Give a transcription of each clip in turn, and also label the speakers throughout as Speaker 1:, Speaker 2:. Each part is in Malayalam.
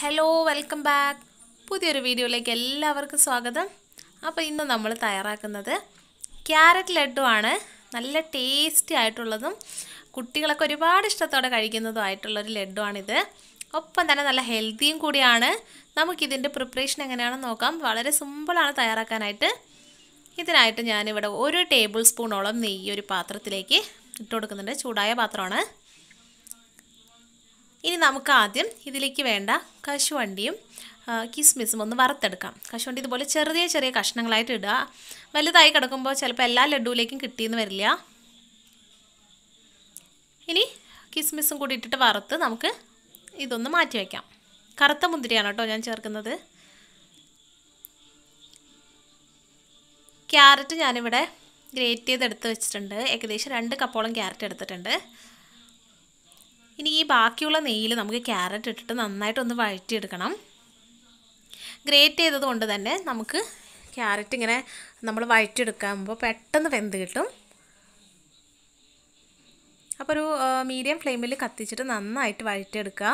Speaker 1: ഹലോ വെൽക്കം ബാക്ക് പുതിയൊരു വീഡിയോയിലേക്ക് എല്ലാവർക്കും സ്വാഗതം അപ്പോൾ ഇന്ന് നമ്മൾ തയ്യാറാക്കുന്നത് ക്യാരറ്റ് ലഡ്ഡു ആണ് നല്ല ടേസ്റ്റി ആയിട്ടുള്ളതും കുട്ടികളൊക്കെ ഒരുപാട് ഇഷ്ടത്തോടെ കഴിക്കുന്നതും ആയിട്ടുള്ളൊരു ലഡ്ഡു ആണിത് ഒപ്പം തന്നെ നല്ല ഹെൽത്തിയും കൂടിയാണ് നമുക്കിതിൻ്റെ പ്രിപ്പറേഷൻ എങ്ങനെയാണെന്ന് നോക്കാം വളരെ സിമ്പിളാണ് തയ്യാറാക്കാനായിട്ട് ഇതിനായിട്ട് ഞാനിവിടെ ഒരു ടേബിൾ സ്പൂണോളം നെയ്യ് ഒരു പാത്രത്തിലേക്ക് ഇട്ട് കൊടുക്കുന്നുണ്ട് ചൂടായ പാത്രമാണ് ഇനി നമുക്ക് ആദ്യം ഇതിലേക്ക് വേണ്ട കശുവണ്ടിയും ആ, കിസ്മിസും ഒന്ന് വറുത്തെടുക്കാം കശുവണ്ടി ഇതുപോലെ ചെറിയ ചെറിയ കഷ്ണങ്ങളായിട്ട് ഇടുക വലുതായി കിടക്കുമ്പോൾ ചിലപ്പോൾ എല്ലാ ലഡുവിലേക്കും കിട്ടിയെന്ന് വരില്ല ഇനി കിസ്മിസും കൂടി ഇട്ടിട്ട് വറുത്ത് നമുക്ക് ഇതൊന്ന് മാറ്റി വയ്ക്കാം കറുത്ത മുന്തിരിയാണ് കേട്ടോ ഞാൻ ചേർക്കുന്നത് ക്യാരറ്റ് ഞാനിവിടെ ഗ്രേറ്റ് ചെയ്ത് എടുത്ത് വെച്ചിട്ടുണ്ട് ഏകദേശം രണ്ട് കപ്പോളം ക്യാരറ്റ് എടുത്തിട്ടുണ്ട് ഇനി ഈ ബാക്കിയുള്ള നെയ്യിൽ നമുക്ക് ക്യാരറ്റ് ഇട്ടിട്ട് നന്നായിട്ടൊന്ന് വഴറ്റിയെടുക്കണം ഗ്രേറ്റ് ചെയ്തത് കൊണ്ട് തന്നെ നമുക്ക് ക്യാരറ്റ് ഇങ്ങനെ നമ്മൾ വഴറ്റിയെടുക്കുമ്പോൾ പെട്ടെന്ന് വെന്ത് കിട്ടും അപ്പോൾ ഒരു മീഡിയം ഫ്ലെയിമിൽ കത്തിച്ചിട്ട് നന്നായിട്ട് വഴറ്റിയെടുക്കുക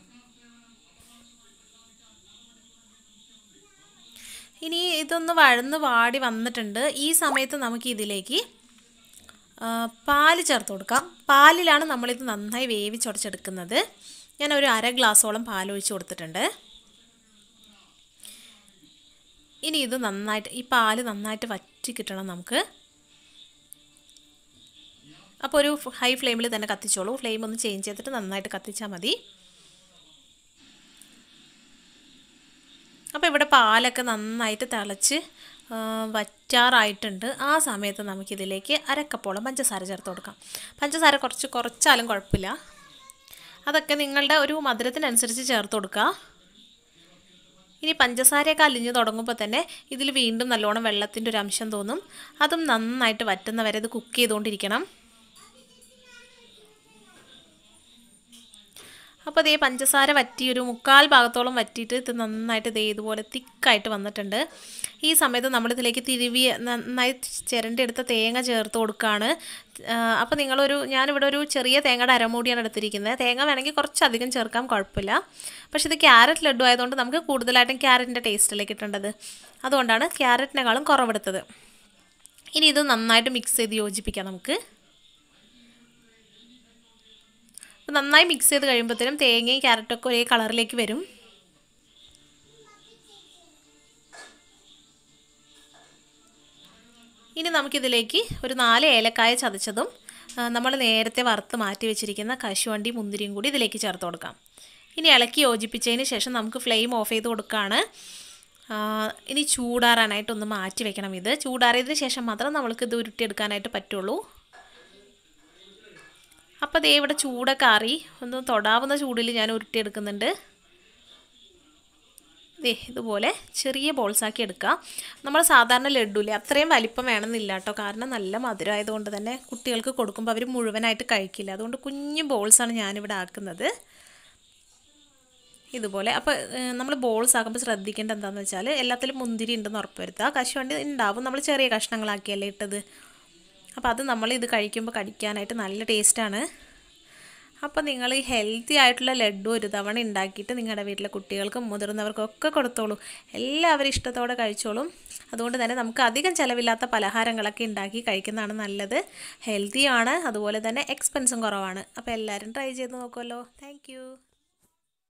Speaker 1: ഇനി ഇതൊന്ന് വഴന്ന് വാടി വന്നിട്ടുണ്ട് ഈ സമയത്ത് നമുക്ക് ഇതിലേക്ക് ആ, പാല് ചേർത്ത് കൊടുക്കാം പാലിലാണ് നമ്മളിത് നന്നായി വേവിച്ചുടച്ചെടുക്കുന്നത് ഞാൻ ഒരു അര ഗ്ലാസോളം പാൽ ഒഴിച്ച് കൊടുത്തിട്ടുണ്ട് ഇനി ഇത് നന്നായിട്ട് ഈ പാല് നന്നായിട്ട് വറ്റി കിട്ടണം നമുക്ക് അപ്പോൾ ഒരു ഹൈ ഫ്ലെയിമിൽ തന്നെ കത്തിച്ചോളൂ ഫ്ലെയിം ഒന്ന് ചേഞ്ച് ചെയ്തിട്ട് നന്നായിട്ട് കത്തിച്ചാൽ മതി അപ്പോൾ ഇവിടെ പാലൊക്കെ നന്നായിട്ട് തിളച്ച് ആ, വറ്റാറായിട്ടുണ്ട് ആ സമയത്ത് നമുക്കിതിലേക്ക് അരക്കപ്പോളം പഞ്ചസാര ചേർത്ത് കൊടുക്കാം പഞ്ചസാര കുറച്ച് കുറച്ചാലും കുഴപ്പമില്ല അതൊക്കെ നിങ്ങളുടെ ഒരു മധുരത്തിനനുസരിച്ച് ചേർത്ത് കൊടുക്കുക ഇനി പഞ്ചസാരയൊക്കെ അലിഞ്ഞ് തുടങ്ങുമ്പോൾ തന്നെ ഇതിൽ വീണ്ടും നല്ലോണം വെള്ളത്തിൻ്റെ ഒരു അംശം തോന്നും അതും നന്നായിട്ട് വറ്റുന്ന വരെ ഇത് കുക്ക് ചെയ്തുകൊണ്ടിരിക്കണം അപ്പോൾ ഇതേ പഞ്ചസാര വറ്റി ഒരു മുക്കാൽ ഭാഗത്തോളം വറ്റിയിട്ട് ഇത് നന്നായിട്ട് ഇതേ ഇതുപോലെ തിക്കായിട്ട് വന്നിട്ടുണ്ട് ഈ സമയത്ത് നമ്മളിതിലേക്ക് തിരുവി നന്നായി ചിരണ്ടെടുത്ത തേങ്ങ ചേർത്ത് കൊടുക്കുകയാണ് അപ്പോൾ നിങ്ങളൊരു ഞാനിവിടെ ഒരു ചെറിയ തേങ്ങയുടെ അരമൂടിയാണ് എടുത്തിരിക്കുന്നത് തേങ്ങ വേണമെങ്കിൽ കുറച്ചധികം ചേർക്കാം കുഴപ്പമില്ല പക്ഷേ ഇത് ക്യാരറ്റ് ലഡു ആയതുകൊണ്ട് നമുക്ക് കൂടുതലായിട്ടും ക്യാരറ്റിൻ്റെ ടേസ്റ്റിലേക്ക് ഇട്ടേണ്ടത് അതുകൊണ്ടാണ് ക്യാരറ്റിനേക്കാളും കുറവെടുത്തത് ഇനി ഇത് നന്നായിട്ട് മിക്സ് ചെയ്ത് യോജിപ്പിക്കാം നമുക്ക് അപ്പോൾ നന്നായി മിക്സ് ചെയ്ത് കഴിയുമ്പോഴത്തേനും തേങ്ങയും ക്യാരറ്റൊക്കെ ഒരേ കളറിലേക്ക് വരും ഇനി നമുക്കിതിലേക്ക് ഒരു നാല് ഏലക്കായ ചതച്ചതും നമ്മൾ നേരത്തെ വറുത്ത് മാറ്റി വെച്ചിരിക്കുന്ന കശുവണ്ടി മുന്തിരിയും കൂടി ഇതിലേക്ക് ചേർത്ത് കൊടുക്കാം ഇനി ഇളക്കി യോജിപ്പിച്ചതിന് ശേഷം നമുക്ക് ഫ്ലെയിം ഓഫ് ചെയ്ത് കൊടുക്കുകയാണ് ആ, ഇനി ചൂടാറാനായിട്ടൊന്ന് മാറ്റി വെക്കണം ഇത് ചൂടാറിയതിന് ശേഷം മാത്രം നമ്മൾക്ക് ഇത് ഉരുട്ടിയെടുക്കാനായിട്ട് പറ്റുള്ളൂ അപ്പോൾ ദേ ഇവിടെ ചൂടൊക്കെ ആറി ഒന്ന് തൊടാവുന്ന ചൂടിൽ ഞാൻ ഉരുട്ടിയെടുക്കുന്നുണ്ട് ദേ ഇതുപോലെ ചെറിയ ബോൾസാക്കി എടുക്കുക നമ്മൾ സാധാരണ ലഡുല്ലേ അത്രയും വലിപ്പം വേണമെന്നില്ല കേട്ടോ കാരണം നല്ല മധുരം ആയതുകൊണ്ട് തന്നെ കുട്ടികൾക്ക് കൊടുക്കുമ്പോൾ അവർ മുഴുവനായിട്ട് കഴിക്കില്ല അതുകൊണ്ട് കുഞ്ഞു ബോൾസാണ് ഞാനിവിടെ ആക്കുന്നത് ഇതുപോലെ അപ്പോൾ നമ്മൾ ബോൾസ് ആക്കുമ്പോൾ ശ്രദ്ധിക്കേണ്ട എന്താണെന്ന് വെച്ചാൽ എല്ലാത്തിലും മുന്തിരി ഉണ്ടെന്ന് ഉറപ്പ് വരുത്തുക കശുവണ്ടി ഉണ്ടാവും നമ്മൾ ചെറിയ കഷ്ണങ്ങളാക്കിയല്ലേ ഇട്ടത് അപ്പോൾ അത് നമ്മൾ ഇത് കഴിക്കുമ്പോൾ കടിക്കാനായിട്ട് നല്ല ടേസ്റ്റാണ് അപ്പോൾ നിങ്ങൾ ഈ ഹെൽത്തി ആയിട്ടുള്ള ലഡ്ഡു ഒരു തവണ ഉണ്ടാക്കിയിട്ട് നിങ്ങളുടെ വീട്ടിലെ കുട്ടികൾക്കും മുതിർന്നവർക്കും ഒക്കെ കൊടുത്തോളൂ എല്ലാവരും ഇഷ്ടത്തോടെ കഴിച്ചോളും അതുകൊണ്ട് തന്നെ നമുക്ക് അധികം ചിലവില്ലാത്ത പലഹാരങ്ങളൊക്കെ ഉണ്ടാക്കി കഴിക്കുന്നതാണ് നല്ലത് ഹെൽത്തിയാണ് അതുപോലെ തന്നെ എക്സ്പെൻസും കുറവാണ് അപ്പോൾ എല്ലാവരും ട്രൈ ചെയ്ത് നോക്കുമല്ലോ താങ്ക്